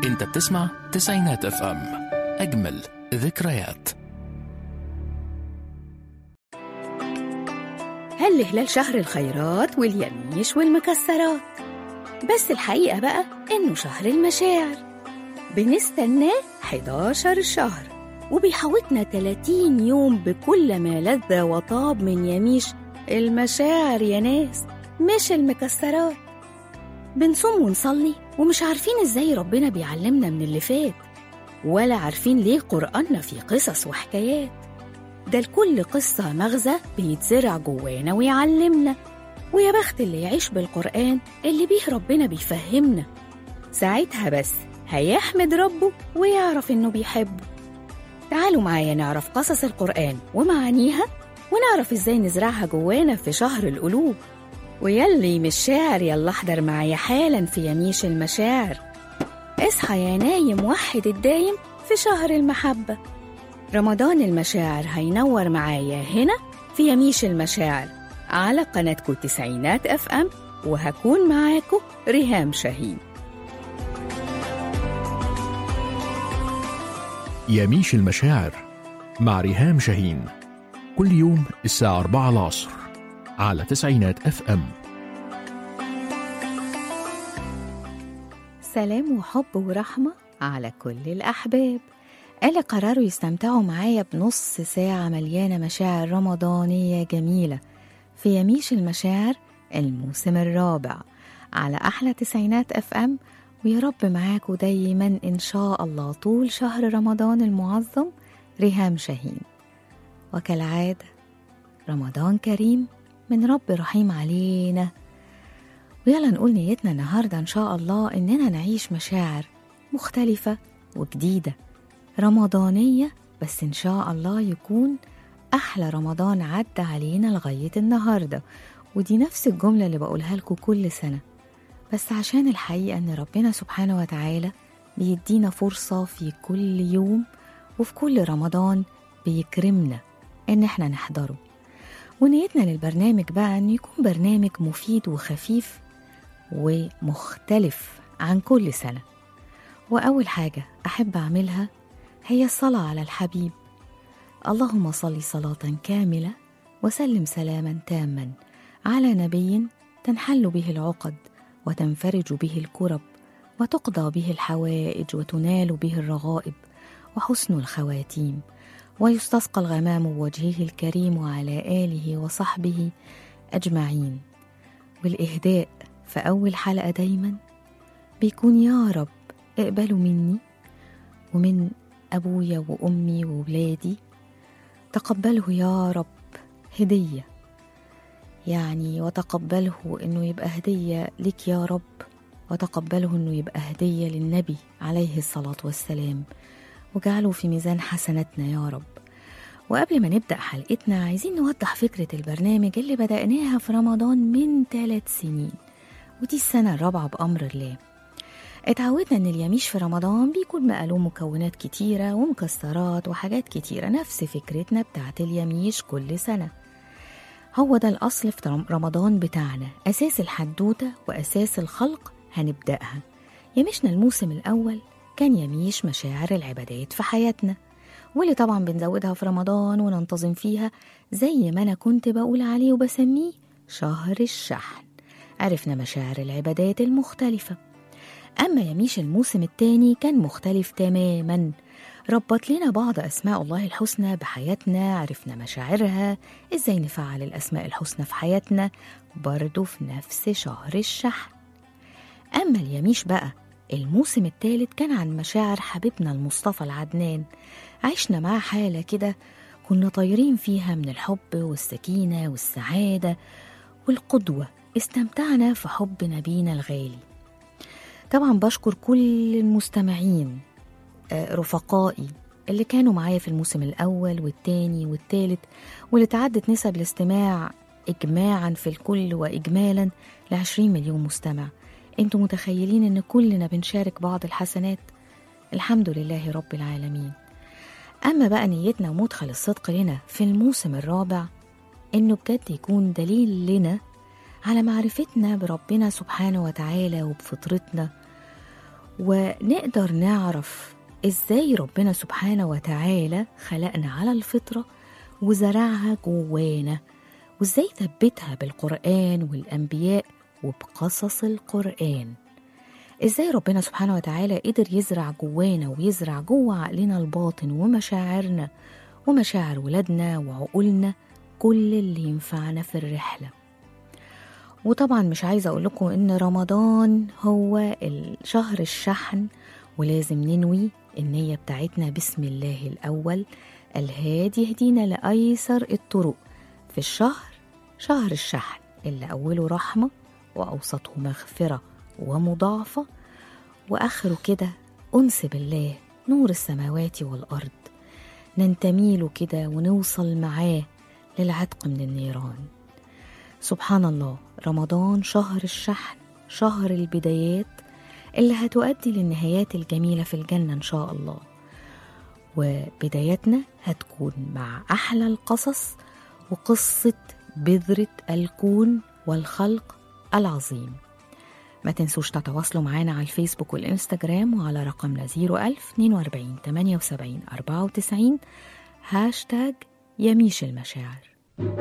انت بتسمع تسعينات اف ام اجمل ذكريات هل هلال شهر الخيرات واليميش والمكسرات بس الحقيقة بقى إنه شهر المشاعر بنستناه 11 شهر وبيحوطنا 30 يوم بكل ما لذ وطاب من يميش المشاعر يا ناس مش المكسرات بنصوم ونصلي ومش عارفين ازاي ربنا بيعلمنا من اللي فات ولا عارفين ليه قرآننا فيه قصص وحكايات ده لكل قصة مغزى بيتزرع جوانا ويعلمنا ويا بخت اللي يعيش بالقرآن اللي بيه ربنا بيفهمنا ساعتها بس هيحمد ربه ويعرف إنه بيحبه تعالوا معايا نعرف قصص القرآن ومعانيها ونعرف إزاي نزرعها جوانا في شهر القلوب ويلي مش شاعر يلا احضر معايا حالا في يميش المشاعر اصحى يا نايم وحد الدايم في شهر المحبة رمضان المشاعر هينور معايا هنا في يميش المشاعر على قناتكم تسعينات اف ام وهكون معاكم ريهام شاهين يميش المشاعر مع ريهام شاهين كل يوم الساعة 4 العصر على تسعينات اف ام سلام وحب ورحمة على كل الأحباب اللي قرروا يستمتعوا معايا بنص ساعة مليانة مشاعر رمضانية جميلة في يميش المشاعر الموسم الرابع على أحلى تسعينات أف أم ويا رب معاكم دايما إن شاء الله طول شهر رمضان المعظم ريهام شاهين وكالعادة رمضان كريم من رب رحيم علينا ويلا نقول نيتنا النهاردة إن شاء الله إننا نعيش مشاعر مختلفة وجديدة رمضانية بس إن شاء الله يكون أحلى رمضان عدى علينا لغاية النهاردة ودي نفس الجملة اللي بقولها لكم كل سنة بس عشان الحقيقة إن ربنا سبحانه وتعالى بيدينا فرصة في كل يوم وفي كل رمضان بيكرمنا إن إحنا نحضره ونيتنا للبرنامج بقى إنه يكون برنامج مفيد وخفيف ومختلف عن كل سنة وأول حاجة أحب أعملها هي الصلاة على الحبيب اللهم صل صلاة كاملة وسلم سلاما تاما على نبي تنحل به العقد وتنفرج به الكرب وتقضى به الحوائج وتنال به الرغائب وحسن الخواتيم ويستسقى الغمام بوجهه الكريم وعلى آله وصحبه أجمعين والإهداء في أول حلقة دايما بيكون يا رب اقبلوا مني ومن أبويا وأمي وولادي تقبله يا رب هدية يعني وتقبله إنه يبقى هدية لك يا رب وتقبله إنه يبقى هدية للنبي عليه الصلاة والسلام وجعله في ميزان حسناتنا يا رب وقبل ما نبدأ حلقتنا عايزين نوضح فكرة البرنامج اللي بدأناها في رمضان من ثلاث سنين ودي السنة الرابعة بأمر الله اتعودنا ان اليميش في رمضان بيكون مقاله مكونات كتيرة ومكسرات وحاجات كتيرة نفس فكرتنا بتاعت اليميش كل سنة هو ده الأصل في رمضان بتاعنا أساس الحدوتة وأساس الخلق هنبدأها يميشنا الموسم الأول كان يميش مشاعر العبادات في حياتنا واللي طبعا بنزودها في رمضان وننتظم فيها زي ما أنا كنت بقول عليه وبسميه شهر الشحن عرفنا مشاعر العبادات المختلفة أما يميش الموسم الثاني كان مختلف تماما ربط لنا بعض أسماء الله الحسنى بحياتنا عرفنا مشاعرها إزاي نفعل الأسماء الحسنى في حياتنا برضو في نفس شهر الشحن أما اليميش بقى الموسم الثالث كان عن مشاعر حبيبنا المصطفى العدنان عشنا معاه حالة كده كنا طايرين فيها من الحب والسكينة والسعادة والقدوة استمتعنا في حب نبينا الغالي طبعا بشكر كل المستمعين رفقائي اللي كانوا معايا في الموسم الأول والتاني والتالت واللي تعدت نسب الاستماع إجماعا في الكل وإجمالا لعشرين مليون مستمع انتوا متخيلين ان كلنا بنشارك بعض الحسنات الحمد لله رب العالمين أما بقى نيتنا ومدخل الصدق لنا في الموسم الرابع إنه بجد يكون دليل لنا على معرفتنا بربنا سبحانه وتعالى وبفطرتنا ونقدر نعرف ازاي ربنا سبحانه وتعالى خلقنا على الفطرة وزرعها جوانا وازاي ثبتها بالقرآن والأنبياء وبقصص القرآن ازاي ربنا سبحانه وتعالى قدر يزرع جوانا ويزرع جوه عقلنا الباطن ومشاعرنا ومشاعر ولادنا وعقولنا كل اللي ينفعنا في الرحلة وطبعا مش عايزة أقول لكم إن رمضان هو شهر الشحن ولازم ننوي النية بتاعتنا بسم الله الأول الهادي يهدينا لأيسر الطرق في الشهر شهر الشحن اللي أوله رحمة وأوسطه مغفرة ومضاعفة وآخره كده أنس بالله نور السماوات والأرض ننتمي له كده ونوصل معاه للعتق من النيران سبحان الله رمضان شهر الشحن شهر البدايات اللي هتؤدي للنهايات الجميلة في الجنة إن شاء الله وبدايتنا هتكون مع أحلى القصص وقصة بذرة الكون والخلق العظيم ما تنسوش تتواصلوا معانا على الفيسبوك والإنستجرام وعلى رقمنا 01000 42 78 94 هاشتاج يميش المشاعر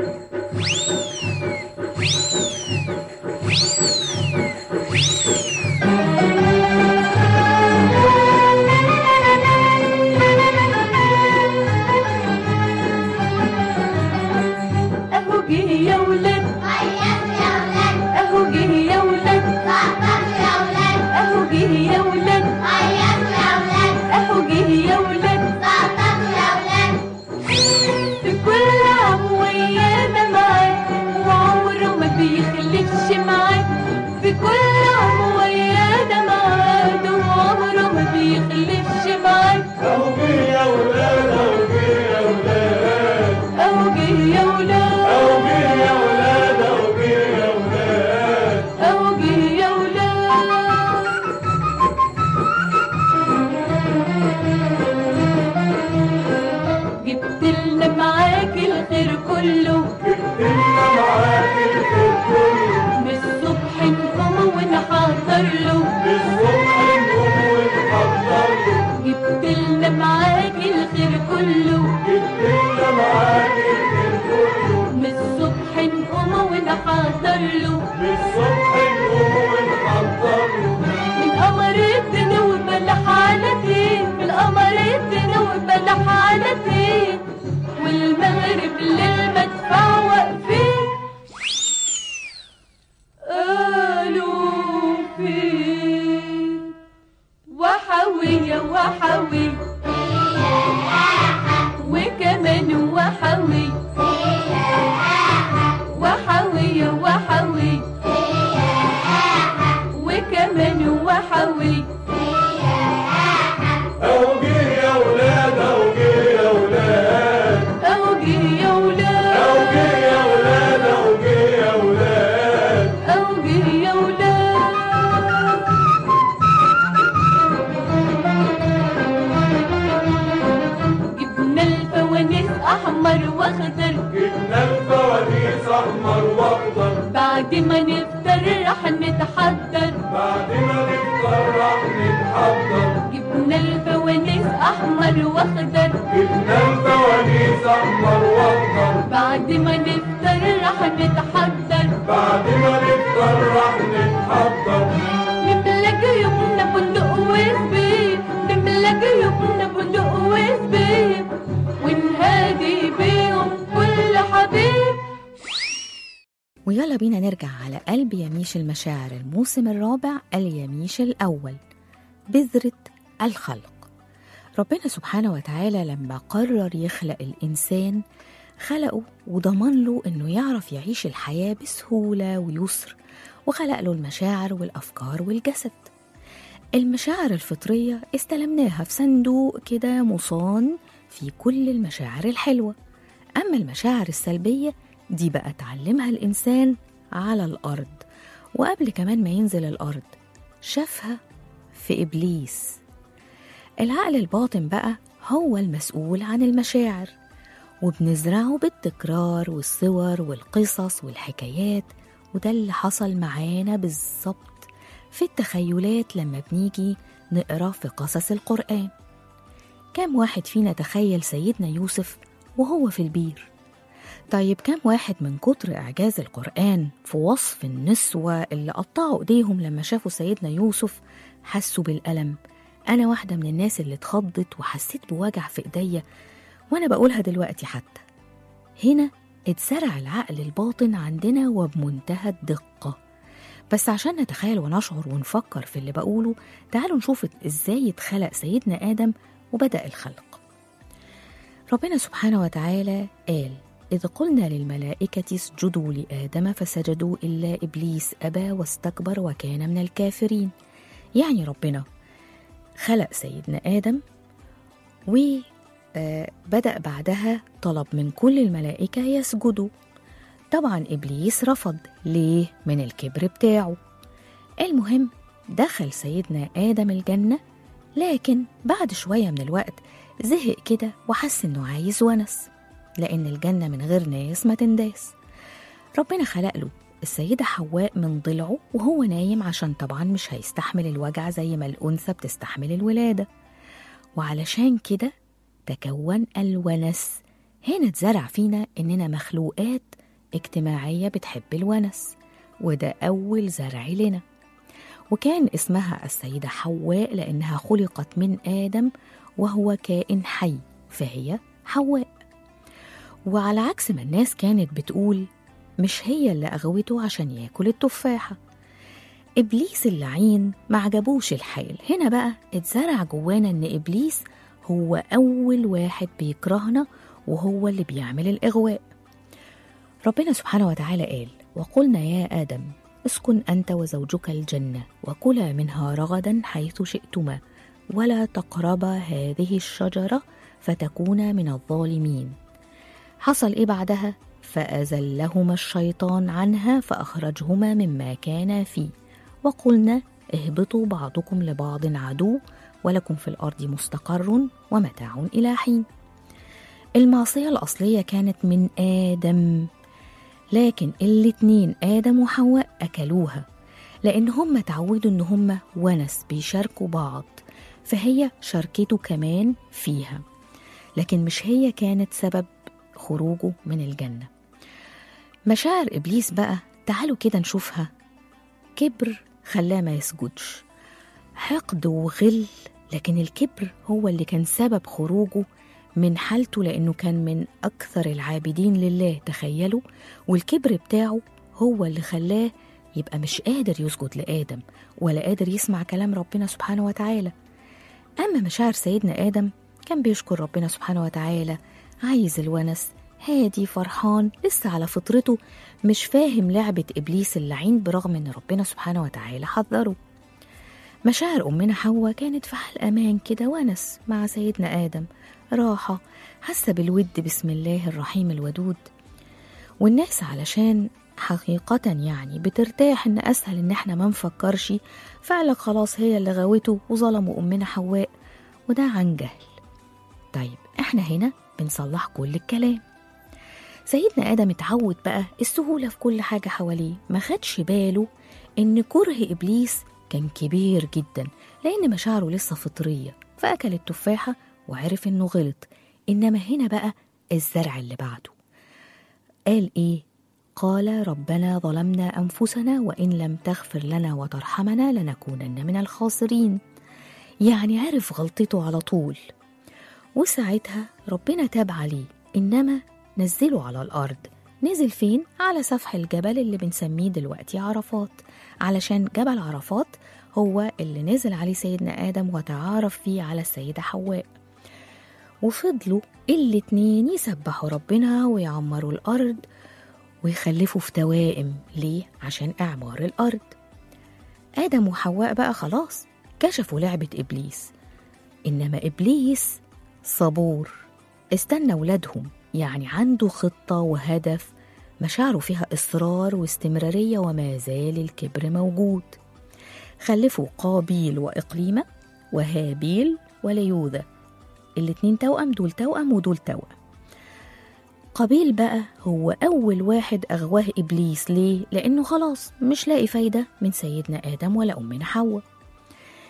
اهو جه يا ولاد اهو جه يا ولاد اهو جه يا ولاد اهو جه يا ولاد في كل عام ويانا معاه وعمره ما بيخلفش معاه في كل عام ويانا معاه وعمره ما بيخلفش معاه أهو جه يا ولاد أهو جه يا ولاد اهو جه يا ولاد أهو جه يا ولاد أهو جه يا ولاد اهو جه يا ولاد جبت لنا معاك الخير كله إنا معاك الخير كله من الصبح نقوم ونحضر له بالصبح نقوم ونحضر له جبت لنا معاك الخير كله إنا معاك الخير كله من الصبح نقوم ونحضر له بالصبح نقوم ونحضر له من قمر الدنيا وبلح على دين من قمر الدنيا وبلح على دين والمغرب للمدفع واقفين قالوا فين وحوية وحوي وكمان وحوي وحوية وحوي وكمان وحوي أهو جه يا ولاد أهو جه يا ولاد اهو جه يا أهو جه ولاد يا ولاد أهو جه يا ولاد اهو جه يا ولاد جبنا الفوانيس احمر واخضر جبنا الفوانيس أحمر وأخضر بعد ما نفطر رح نتحضر بعد ما نفطر راح نتحضر جبنا الفوانيس احمر واخضر جبنا الفوانيس أحمر وأخضر بعد ما نفطر رح نتحضر بعد ما نفطر راح نتحضر نملى جيوبنا بندق وزبيب نملى جيوبنا بندق وزبيب ونهادي بيهم كل حبيب ويلا بينا نرجع على قلب يميش المشاعر الموسم الرابع اليميش الأول بذرة الخلق ربنا سبحانه وتعالى لما قرر يخلق الإنسان خلقه وضمن له إنه يعرف يعيش الحياة بسهولة ويسر وخلق له المشاعر والأفكار والجسد المشاعر الفطرية استلمناها في صندوق كده مصان في كل المشاعر الحلوة أما المشاعر السلبية دي بقى اتعلمها الإنسان على الأرض وقبل كمان ما ينزل الأرض شافها في إبليس العقل الباطن بقى هو المسؤول عن المشاعر وبنزرعه بالتكرار والصور والقصص والحكايات وده اللي حصل معانا بالظبط في التخيلات لما بنيجي نقرا في قصص القرآن كم واحد فينا تخيل سيدنا يوسف وهو في البير طيب كم واحد من كتر إعجاز القرآن في وصف النسوة اللي قطعوا إيديهم لما شافوا سيدنا يوسف حسوا بالألم أنا واحدة من الناس اللي اتخضت وحسيت بوجع في إيديا وأنا بقولها دلوقتي حتى هنا اتزرع العقل الباطن عندنا وبمنتهى الدقة بس عشان نتخيل ونشعر ونفكر في اللي بقوله تعالوا نشوف ازاي اتخلق سيدنا آدم وبدأ الخلق ربنا سبحانه وتعالى قال إذ قلنا للملائكة اسجدوا لآدم فسجدوا إلا إبليس أبى واستكبر وكان من الكافرين يعني ربنا خلق سيدنا آدم وبدأ بعدها طلب من كل الملائكة يسجدوا طبعا إبليس رفض ليه من الكبر بتاعه المهم دخل سيدنا آدم الجنة لكن بعد شوية من الوقت زهق كده وحس إنه عايز ونس لأن الجنة من غير ناس ما تنداس ربنا خلق له السيدة حواء من ضلعه وهو نايم عشان طبعا مش هيستحمل الوجع زي ما الأنثى بتستحمل الولادة وعلشان كده تكون الونس هنا اتزرع فينا إننا مخلوقات اجتماعية بتحب الونس وده أول زرع لنا وكان اسمها السيدة حواء لأنها خلقت من آدم وهو كائن حي فهي حواء وعلى عكس ما الناس كانت بتقول مش هي اللي أغوته عشان ياكل التفاحة إبليس اللعين ما عجبوش الحال هنا بقى اتزرع جوانا إن إبليس هو أول واحد بيكرهنا وهو اللي بيعمل الإغواء ربنا سبحانه وتعالى قال وقلنا يا آدم اسكن أنت وزوجك الجنة وكلا منها رغدا حيث شئتما ولا تقربا هذه الشجرة فتكونا من الظالمين حصل إيه بعدها؟ فأزلهما الشيطان عنها فأخرجهما مما كانا فيه وقلنا اهبطوا بعضكم لبعض عدو ولكم في الأرض مستقر ومتاع إلى حين المعصية الأصلية كانت من آدم لكن الاتنين آدم وحواء أكلوها لأن هم تعودوا إن هم ونس بيشاركوا بعض فهي شاركته كمان فيها لكن مش هي كانت سبب خروجه من الجنة مشاعر إبليس بقى تعالوا كده نشوفها كبر خلاه ما يسجدش حقد وغل لكن الكبر هو اللي كان سبب خروجه من حالته لأنه كان من أكثر العابدين لله تخيلوا والكبر بتاعه هو اللي خلاه يبقى مش قادر يسجد لآدم ولا قادر يسمع كلام ربنا سبحانه وتعالى أما مشاعر سيدنا آدم كان بيشكر ربنا سبحانه وتعالى عايز الونس هادي فرحان لسه على فطرته مش فاهم لعبة إبليس اللعين برغم إن ربنا سبحانه وتعالى حذره مشاعر أمنا حواء كانت في حال أمان كده ونس مع سيدنا آدم راحة حاسة بالود بسم الله الرحيم الودود والناس علشان حقيقة يعني بترتاح إن أسهل إن إحنا ما نفكرش فعلا خلاص هي اللي غاوته وظلموا أمنا حواء وده عن جهل طيب إحنا هنا بنصلح كل الكلام سيدنا آدم اتعود بقى السهولة في كل حاجة حواليه ما خدش باله إن كره إبليس كان كبير جدا لأن مشاعره لسه فطرية فأكل التفاحة وعرف إنه غلط إنما هنا بقى الزرع اللي بعده قال إيه؟ قال ربنا ظلمنا أنفسنا وإن لم تغفر لنا وترحمنا لنكونن من الخاسرين يعني عرف غلطته على طول وساعتها ربنا تاب عليه إنما نزله على الأرض نزل فين؟ على سفح الجبل اللي بنسميه دلوقتي عرفات علشان جبل عرفات هو اللي نزل عليه سيدنا آدم وتعارف فيه على السيدة حواء وفضلوا الاتنين يسبحوا ربنا ويعمروا الأرض ويخلفوا في توائم ليه؟ عشان إعمار الأرض آدم وحواء بقى خلاص كشفوا لعبة إبليس إنما إبليس صبور استنى ولادهم يعني عنده خطة وهدف مشاعره فيها إصرار واستمرارية وما زال الكبر موجود خلفوا قابيل وإقليمة وهابيل وليوذا الاتنين توأم دول توأم ودول توأم قابيل بقى هو أول واحد أغواه إبليس ليه؟ لأنه خلاص مش لاقي فايدة من سيدنا آدم ولا أمنا حواء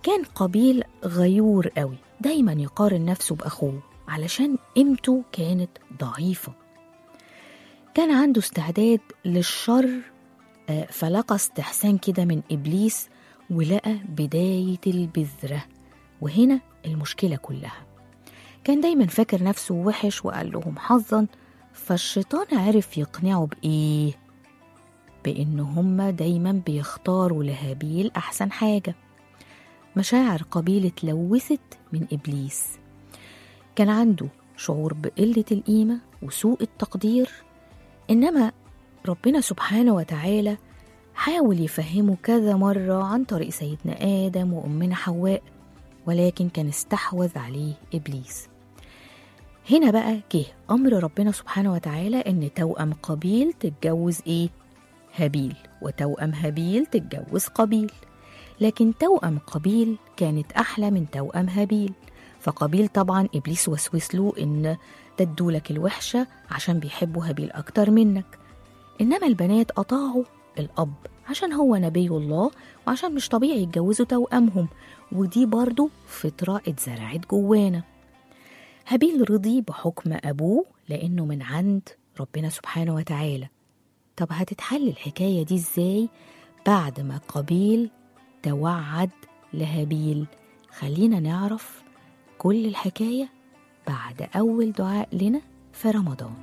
كان قبيل غيور قوي دايما يقارن نفسه بأخوه علشان قيمته كانت ضعيفة كان عنده استعداد للشر آه، فلقى استحسان كده من إبليس ولقى بداية البذرة وهنا المشكلة كلها كان دايما فاكر نفسه وحش وقال لهم حظا فالشيطان عرف يقنعه بإيه؟ بإن هما دايما بيختاروا لهابيل أحسن حاجة مشاعر قبيل اتلوثت من إبليس كان عنده شعور بقلة القيمة وسوء التقدير إنما ربنا سبحانه وتعالى حاول يفهمه كذا مرة عن طريق سيدنا آدم وأمنا حواء ولكن كان استحوذ عليه إبليس هنا بقى جه أمر ربنا سبحانه وتعالى إن توأم قبيل تتجوز إيه؟ هابيل وتوأم هابيل تتجوز قبيل لكن توأم قبيل كانت أحلى من توأم هابيل فقبيل طبعا إبليس وسوس له إن ده ادولك الوحشة عشان بيحبوا هابيل أكتر منك إنما البنات أطاعوا الأب عشان هو نبي الله وعشان مش طبيعي يتجوزوا توأمهم ودي برضو فطرة اتزرعت جوانا هابيل رضي بحكم أبوه لأنه من عند ربنا سبحانه وتعالى طب هتتحل الحكاية دي ازاي بعد ما قابيل توعد لهابيل خلينا نعرف كل الحكاية بعد أول دعاء لنا في رمضان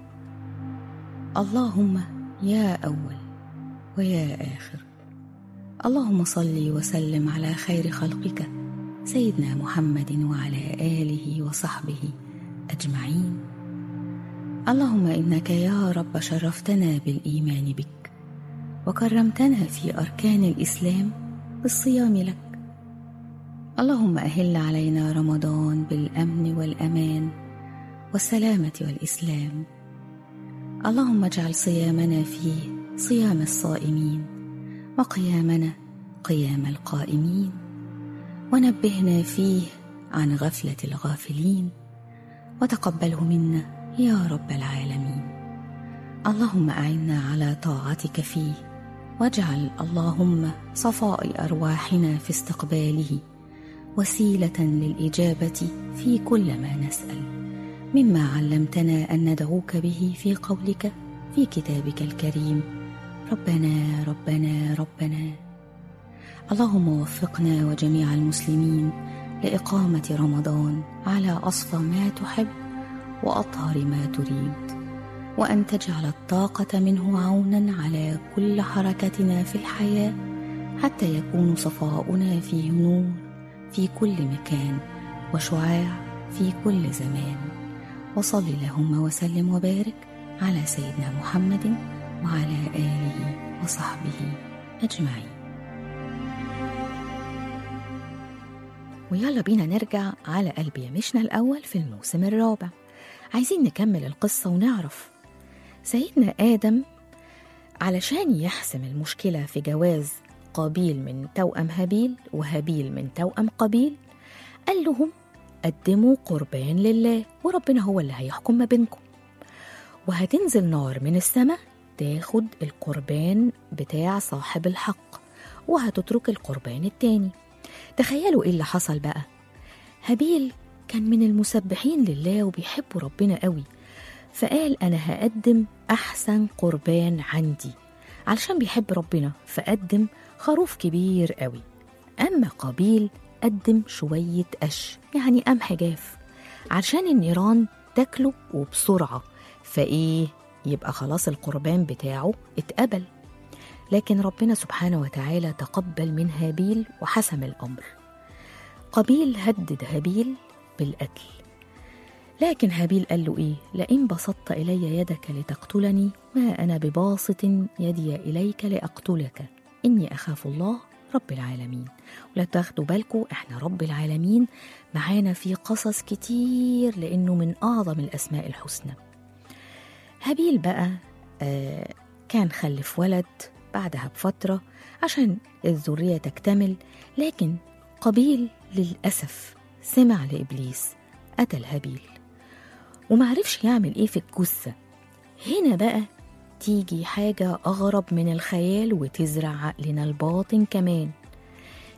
اللهم يا أول ويا آخر اللهم صل وسلم على خير خلقك سيدنا محمد وعلى آله وصحبه أجمعين اللهم إنك يا رب شرفتنا بالإيمان بك وكرمتنا في أركان الإسلام بالصيام لك اللهم أهل علينا رمضان بالأمن والأمان والسلامة والإسلام اللهم اجعل صيامنا فيه صيام الصائمين وقيامنا قيام القائمين ونبهنا فيه عن غفلة الغافلين وتقبله منا يا رب العالمين اللهم أعنا على طاعتك فيه واجعل اللهم صفاء أرواحنا في استقباله وسيلة للإجابة في كل ما نسأل مما علمتنا أن ندعوك به في قولك في كتابك الكريم ربنا ربنا ربنا اللهم وفقنا وجميع المسلمين لإقامة رمضان على أصفى ما تحب وأطهر ما تريد وأن تجعل الطاقة منه عونا على كل حركتنا في الحياة حتى يكون صفاؤنا فيه نور في كل مكان وشعاع في كل زمان وصل اللهم وسلم وبارك على سيدنا محمد وعلى آله وصحبه أجمعين ويلا بينا نرجع على قلب يمشنا الأول في الموسم الرابع عايزين نكمل القصة ونعرف سيدنا آدم علشان يحسم المشكلة في جواز قابيل من توأم هابيل وهابيل من توأم قابيل قال لهم قدموا قربان لله وربنا هو اللي هيحكم ما بينكم وهتنزل نار من السماء تاخد القربان بتاع صاحب الحق وهتترك القربان التاني تخيلوا ايه اللي حصل بقى هابيل كان من المسبحين لله وبيحبوا ربنا قوي فقال انا هقدم احسن قربان عندي علشان بيحب ربنا فقدم خروف كبير قوي اما قابيل قدم شويه قش يعني قمح جاف علشان النيران تاكله وبسرعه فايه يبقى خلاص القربان بتاعه اتقبل لكن ربنا سبحانه وتعالى تقبل من هابيل وحسم الامر قابيل هدد هابيل بالقتل لكن هابيل قال له ايه لئن بسطت الي يدك لتقتلني ما انا بباسط يدي اليك لاقتلك اني اخاف الله رب العالمين ولا تاخدوا بالكم احنا رب العالمين معانا في قصص كتير لانه من اعظم الاسماء الحسنى هابيل بقى آه كان خلف ولد بعدها بفترة عشان الذرية تكتمل لكن قبيل للأسف سمع لإبليس قتل هابيل ومعرفش يعمل إيه في الجثة هنا بقى تيجي حاجة أغرب من الخيال وتزرع عقلنا الباطن كمان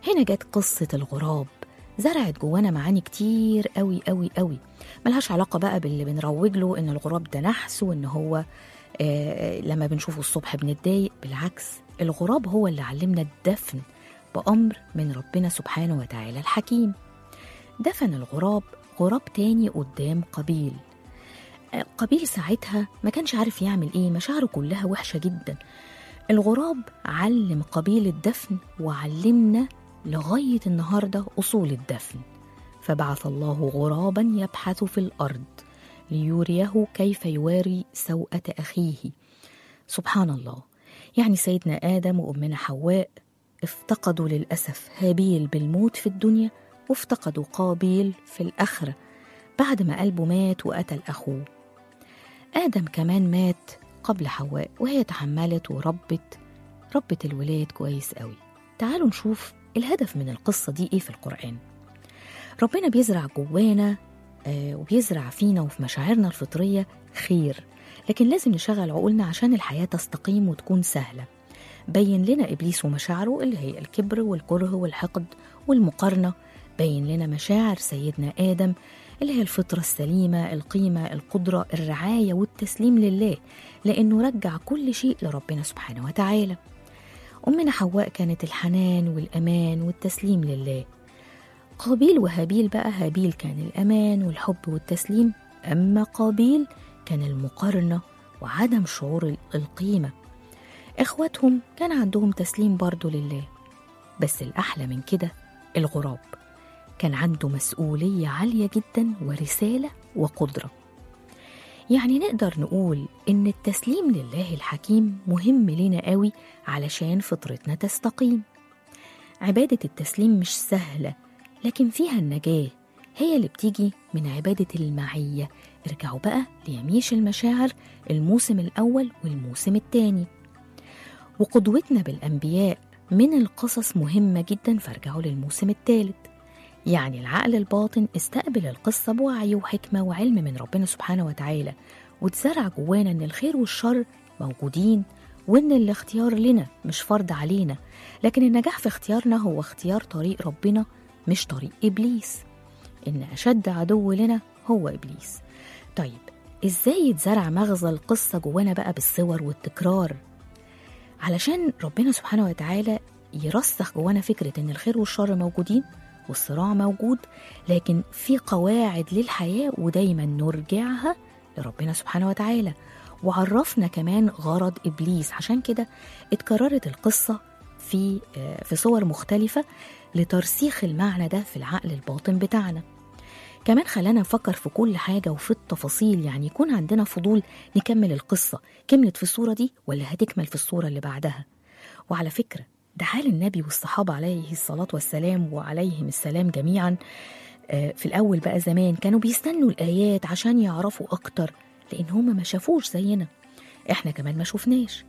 هنا جت قصة الغراب زرعت جوانا معاني كتير قوي قوي قوي ملهاش علاقة بقى باللي بنروج له إن الغراب ده نحس وإن هو آه لما بنشوفه الصبح بنتضايق بالعكس الغراب هو اللي علمنا الدفن بأمر من ربنا سبحانه وتعالى الحكيم دفن الغراب غراب تاني قدام قبيل آه، قبيل ساعتها ما كانش عارف يعمل ايه مشاعره كلها وحشة جدا الغراب علم قبيل الدفن وعلمنا لغاية النهاردة أصول الدفن فبعث الله غرابا يبحث في الأرض ليريه كيف يواري سوءة أخيه سبحان الله يعني سيدنا آدم وأمنا حواء افتقدوا للأسف هابيل بالموت في الدنيا وافتقدوا قابيل في الآخرة بعد ما قلبه مات وقتل أخوه آدم كمان مات قبل حواء وهي تحملت وربت ربت الولاد كويس قوي تعالوا نشوف الهدف من القصة دي إيه في القرآن ربنا بيزرع جوانا آه وبيزرع فينا وفي مشاعرنا الفطرية خير لكن لازم نشغل عقولنا عشان الحياة تستقيم وتكون سهلة بين لنا إبليس ومشاعره اللي هي الكبر والكره والحقد والمقارنة بين لنا مشاعر سيدنا آدم اللي هي الفطرة السليمة القيمة القدرة الرعاية والتسليم لله لأنه رجع كل شيء لربنا سبحانه وتعالى أمنا حواء كانت الحنان والأمان والتسليم لله قابيل وهابيل بقى هابيل كان الأمان والحب والتسليم أما قابيل كان المقارنة وعدم شعور القيمة إخواتهم كان عندهم تسليم برضو لله بس الأحلى من كده الغراب كان عنده مسؤولية عالية جدا ورسالة وقدرة يعني نقدر نقول إن التسليم لله الحكيم مهم لنا قوي علشان فطرتنا تستقيم عبادة التسليم مش سهلة لكن فيها النجاة هي اللي بتيجي من عبادة المعية ارجعوا بقى ليميش المشاعر الموسم الأول والموسم الثاني وقدوتنا بالأنبياء من القصص مهمة جدا فارجعوا للموسم الثالث يعني العقل الباطن استقبل القصة بوعي وحكمة وعلم من ربنا سبحانه وتعالى واتزرع جوانا إن الخير والشر موجودين وإن الاختيار لنا مش فرض علينا لكن النجاح في اختيارنا هو اختيار طريق ربنا مش طريق إبليس إن أشد عدو لنا هو إبليس طيب إزاي يتزرع مغزى القصة جوانا بقى بالصور والتكرار علشان ربنا سبحانه وتعالى يرسخ جوانا فكرة إن الخير والشر موجودين والصراع موجود لكن في قواعد للحياة ودايما نرجعها لربنا سبحانه وتعالى وعرفنا كمان غرض إبليس عشان كده اتكررت القصة في في صور مختلفة لترسيخ المعنى ده في العقل الباطن بتاعنا كمان خلانا نفكر في كل حاجة وفي التفاصيل يعني يكون عندنا فضول نكمل القصة كملت في الصورة دي ولا هتكمل في الصورة اللي بعدها وعلى فكرة ده حال النبي والصحابة عليه الصلاة والسلام وعليهم السلام جميعا في الأول بقى زمان كانوا بيستنوا الآيات عشان يعرفوا أكتر لأن هما ما شافوش زينا إحنا كمان ما شفناش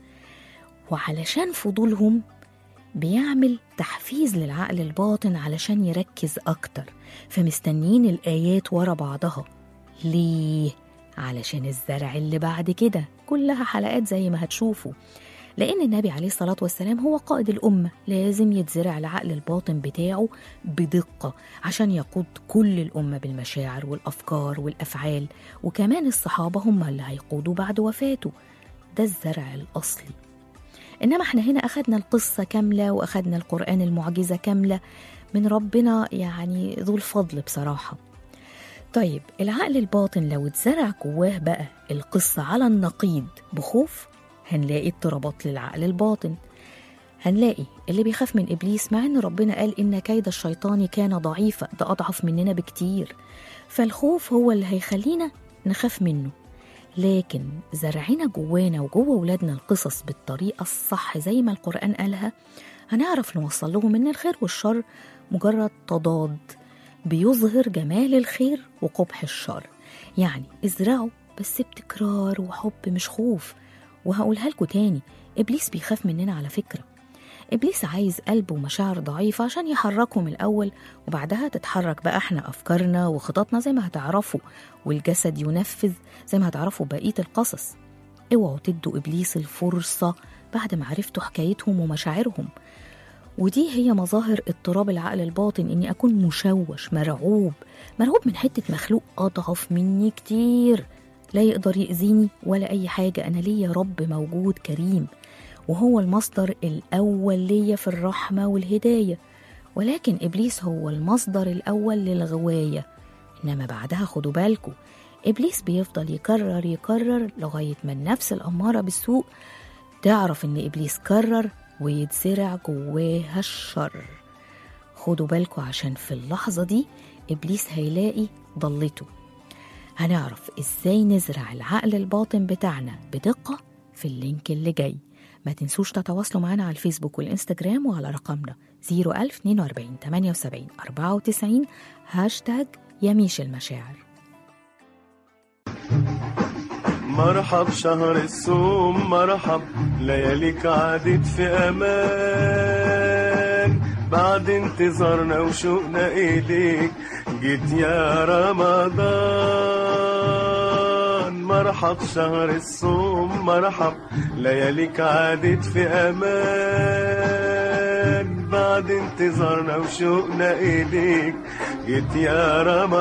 وعلشان فضولهم بيعمل تحفيز للعقل الباطن علشان يركز أكتر فمستنيين الآيات ورا بعضها ليه؟ علشان الزرع اللي بعد كده كلها حلقات زي ما هتشوفوا لأن النبي عليه الصلاة والسلام هو قائد الأمة لازم يتزرع العقل الباطن بتاعه بدقة عشان يقود كل الأمة بالمشاعر والأفكار والأفعال وكمان الصحابة هم اللي هيقودوا بعد وفاته ده الزرع الأصلي إنما احنا هنا أخدنا القصة كاملة وأخدنا القرآن المعجزة كاملة من ربنا يعني ذو الفضل بصراحة طيب العقل الباطن لو اتزرع جواه بقى القصة على النقيض بخوف هنلاقي اضطرابات للعقل الباطن هنلاقي اللي بيخاف من إبليس مع إن ربنا قال إن كيد الشيطان كان ضعيفا ده أضعف مننا بكتير فالخوف هو اللي هيخلينا نخاف منه لكن زرعنا جوانا وجوه ولادنا القصص بالطريقة الصح زي ما القرآن قالها هنعرف نوصل لهم إن الخير والشر مجرد تضاد بيظهر جمال الخير وقبح الشر يعني ازرعوا بس بتكرار وحب مش خوف وهقولها لكم تاني إبليس بيخاف مننا على فكرة إبليس عايز قلب ومشاعر ضعيفة عشان يحركهم الأول وبعدها تتحرك بقى احنا أفكارنا وخططنا زي ما هتعرفوا والجسد ينفذ زي ما هتعرفوا بقية القصص اوعوا تدوا إبليس الفرصة بعد ما عرفتوا حكايتهم ومشاعرهم ودي هي مظاهر اضطراب العقل الباطن اني اكون مشوش مرعوب مرعوب من حته مخلوق اضعف مني كتير لا يقدر يأذيني ولا اي حاجه انا ليا رب موجود كريم وهو المصدر الاول ليا في الرحمه والهدايه ولكن ابليس هو المصدر الاول للغوايه انما بعدها خدوا بالكم ابليس بيفضل يكرر يكرر لغايه ما النفس الاماره بالسوء تعرف ان ابليس كرر ويتزرع جواها الشر خدوا بالكم عشان في اللحظه دي ابليس هيلاقي ضلته هنعرف ازاي نزرع العقل الباطن بتاعنا بدقه في اللينك اللي جاي ما تنسوش تتواصلوا معنا على الفيسبوك والانستجرام وعلى رقمنا 01042 78 94 هاشتاج يميش المشاعر مرحب شهر الصوم مرحب لياليك عادت في امان بعد انتظارنا وشوقنا اليك جيت يا رمضان مرحب شهر الصوم مرحب لياليك عادت في امان بعد انتظارنا وشوقنا اليك جيت يا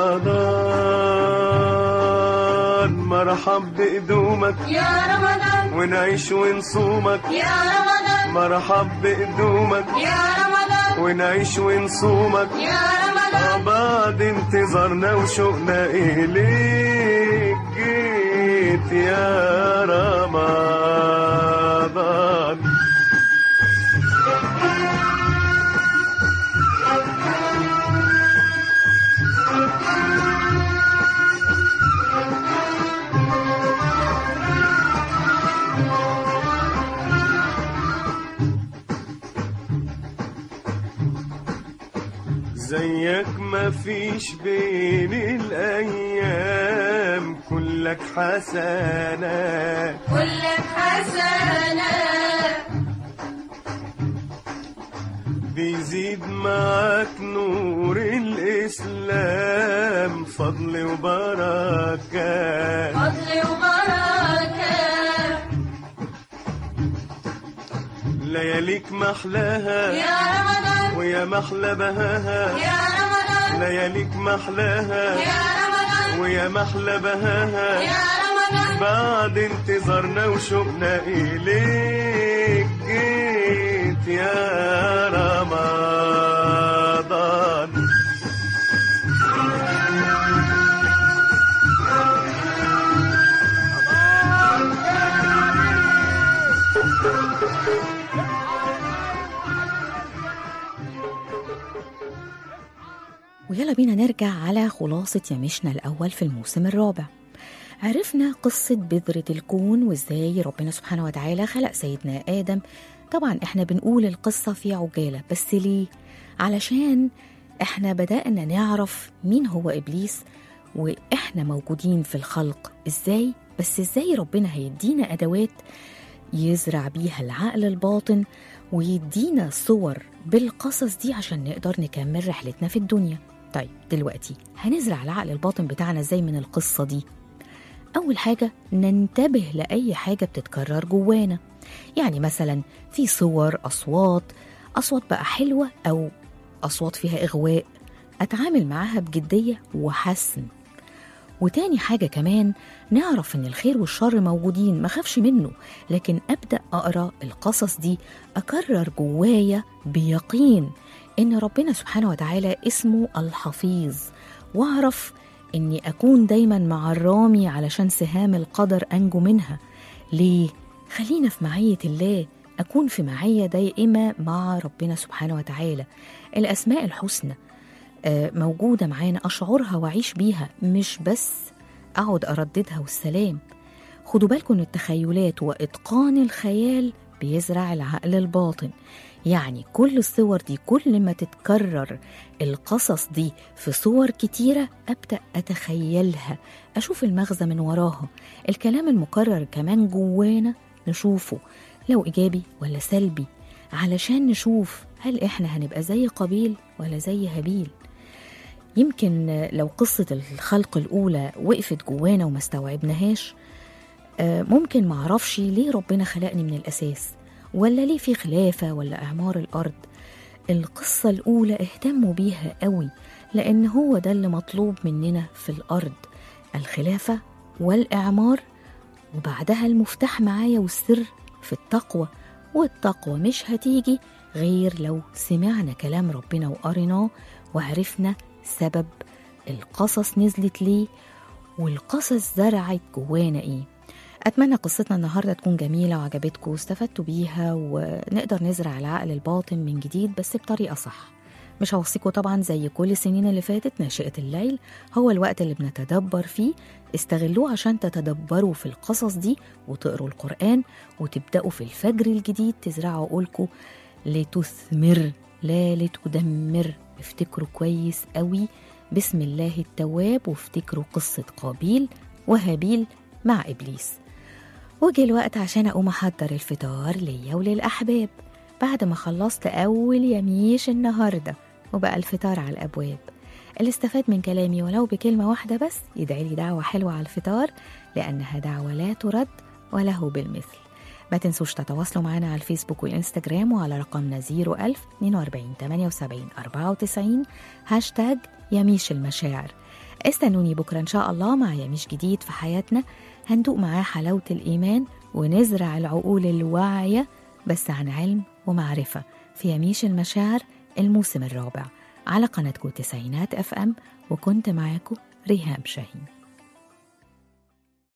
رمضان مرحب بقدومك يا رمضان ونعيش ونصومك يا رمضان مرحب بقدومك يا رمضان ونعيش ونصومك يا رمضان بعد انتظارنا وشوقنا إليك جيت يا رمضان زيك ما فيش بين الأيام كلك حسنات كلك حسنة بيزيد معاك نور الإسلام فضل وبركات فضل وبركة لياليك محلاها يا رمضان ويا محلى بهاها يا رمضان لياليك محلاها يا رمضان ويا محلى بهاها يا رمضان بعد انتظارنا وشوقنا إليك جيت يا رمضان ويلا بينا نرجع على خلاصة يمشنا الأول في الموسم الرابع عرفنا قصة بذرة الكون وإزاي ربنا سبحانه وتعالى خلق سيدنا آدم طبعا إحنا بنقول القصة في عجالة بس ليه؟ علشان إحنا بدأنا نعرف مين هو إبليس وإحنا موجودين في الخلق إزاي؟ بس إزاي ربنا هيدينا أدوات يزرع بيها العقل الباطن ويدينا صور بالقصص دي عشان نقدر نكمل رحلتنا في الدنيا طيب دلوقتي هنزرع العقل الباطن بتاعنا ازاي من القصة دي أول حاجة ننتبه لأي حاجة بتتكرر جوانا يعني مثلا في صور أصوات أصوات بقى حلوة أو أصوات فيها إغواء أتعامل معاها بجدية وحسن وتاني حاجة كمان نعرف إن الخير والشر موجودين ما خافش منه لكن أبدأ أقرأ القصص دي أكرر جوايا بيقين إن ربنا سبحانه وتعالى اسمه الحفيظ وأعرف إني أكون دايما مع الرامي علشان سهام القدر أنجو منها ليه؟ خلينا في معية الله أكون في معية دائمة مع ربنا سبحانه وتعالى الأسماء الحسنى آه، موجودة معانا أشعرها وأعيش بيها مش بس أقعد أرددها والسلام خدوا بالكم إن التخيلات وإتقان الخيال بيزرع العقل الباطن يعني كل الصور دي كل ما تتكرر القصص دي في صور كتيرة أبدأ أتخيلها أشوف المغزى من وراها الكلام المكرر كمان جوانا نشوفه لو إيجابي ولا سلبي علشان نشوف هل إحنا هنبقى زي قابيل ولا زي هابيل يمكن لو قصة الخلق الأولى وقفت جوانا وما استوعبناهاش آه، ممكن معرفش ليه ربنا خلقني من الأساس ولا ليه في خلافة ولا إعمار الأرض القصة الأولى اهتموا بيها قوي لأن هو ده اللي مطلوب مننا في الأرض الخلافة والإعمار وبعدها المفتاح معايا والسر في التقوى والتقوى مش هتيجي غير لو سمعنا كلام ربنا وقريناه وعرفنا سبب القصص نزلت ليه والقصص زرعت جوانا ايه أتمنى قصتنا النهاردة تكون جميلة وعجبتكم واستفدتوا بيها ونقدر نزرع العقل الباطن من جديد بس بطريقة صح مش هوصيكم طبعا زي كل السنين اللي فاتت ناشئة الليل هو الوقت اللي بنتدبر فيه استغلوه عشان تتدبروا في القصص دي وتقروا القرآن وتبدأوا في الفجر الجديد تزرعوا عقولكم لتثمر لا لتدمر افتكروا كويس قوي بسم الله التواب وافتكروا قصة قابيل وهابيل مع إبليس وجه الوقت عشان أقوم أحضر الفطار ليا وللأحباب بعد ما خلصت أول يميش النهاردة وبقى الفطار على الأبواب اللي استفاد من كلامي ولو بكلمة واحدة بس يدعي لي دعوة حلوة على الفطار لأنها دعوة لا ترد وله بالمثل ما تنسوش تتواصلوا معنا على الفيسبوك والإنستجرام وعلى رقمنا 01000 42 78 94 هاشتاج يميش المشاعر استنوني بكرة إن شاء الله مع يميش جديد في حياتنا هندوق معاه حلاوة الإيمان ونزرع العقول الواعية بس عن علم ومعرفة في يميش المشاعر الموسم الرابع على قناتكم تسعينات اف ام وكنت معاكم ريهام شاهين